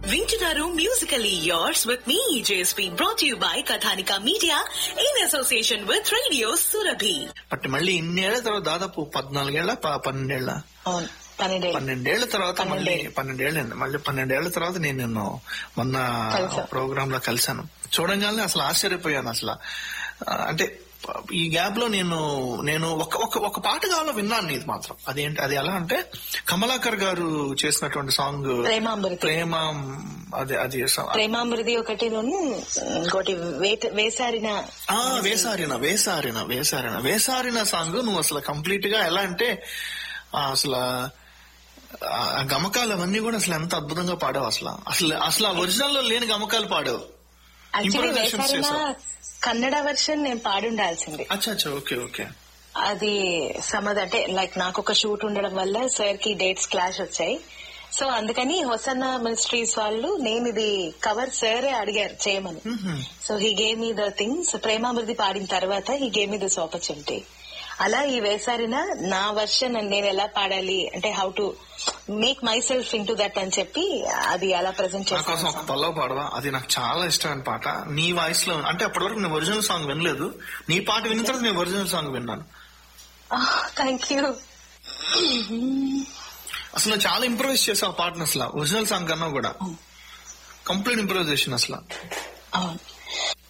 వింటున్నారు musically yours with మీ JSP brought you by Kathanika media in association with radio Surabhi but మళ్ళీ ఇన్నేళ్ల తర్వాత దాదాపు పద్నాలుగేళ్ల ప- పన్నెండేళ్ల అవును పన్నెండేళ్ళు పన్నెండేళ్ల తర్వాత మళ్ళీ పన్నెండేళ్ళు మళ్ళీ పన్నెండేళ్ల తర్వాత నేను నిన్ను మొన్న కలిసా. ప్రోగ్రామ్ లో కలిశాను చూడంగానే అసలు ఆశ్చర్యపోయాను అసలు ఆ, అంటే ఈ గ్యాప్ లో నేను నేను ఒక ఒక ఒక పాట కావాలో విన్నాను నీది మాత్రం అదేంటి అది ఎలా అంటే కమలాకర్ గారు చేసినటువంటి సాంగ్ ప్రేమామృతి ప్రేమ అదే అది song. ప్రేమామృతి ఒకటి ఇంకోటి వేట- వేసారిన ఆ వేసారిన వేసారిన వేసారిన వేసారిన సాంగ్ నువ్వు అసలు కంప్లీట్ గా ఎలా అంటే ఆ, అసలు ఆ గమకాలు అవన్నీ కూడా అసలు ఎంత అద్భుతంగా పాడావు అసలు అసలు అసలు ఆ ఒరిజినల్ లో లేని గమకాలు పాడావు యాక్చువల్లీ Improvisations వేసారిన చేశావు. కన్నడ వర్షన్ నేను పాడుండాల్సింది అచ్చా అచ్చా ఓకే ఓకే అది సమద్ అంటే లైక్ నాకు ఒక షూట్ ఉండడం వల్ల సార్ కి డేట్స్ క్లాష్ వచ్చాయి సో అందుకని హొసన్న మినిస్ట్రీస్ వాళ్ళు నేను ఇది కవర్ సరే అడిగారు చేయమని so he gave me the things ప్రేమామృతి పాడిన తర్వాత he gave me this opportunity అలా ఈ వేసారిన నా వర్షన్ నేను ఎలా పాడాలి అంటే how to make myself into that అని చెప్పి అది అలా ప్రజెంట్ నా కోసం ఒక చేస్తాను పల్లవ పాడవా అది నాకు చాలా ఇష్టమైన పాట నీ వాయిస్ లో అంటే అప్పటి వరకు నేను ఒరిజినల్ సాంగ్ వినలేదు నీ పాట విన్న తర్వాత నేను ఒరిజినల్ సాంగ్ విన్నాను థ్యాంక్ యూ అసలు నువ్వు చాలా ఇంప్రూవైజ్ చేసావు ఆ పాటను అసలు ఒరిజినల్ సాంగ్ కన్నా కూడా కంప్లీట్ ఇంప్రూవైజేషన్ అసలు అవును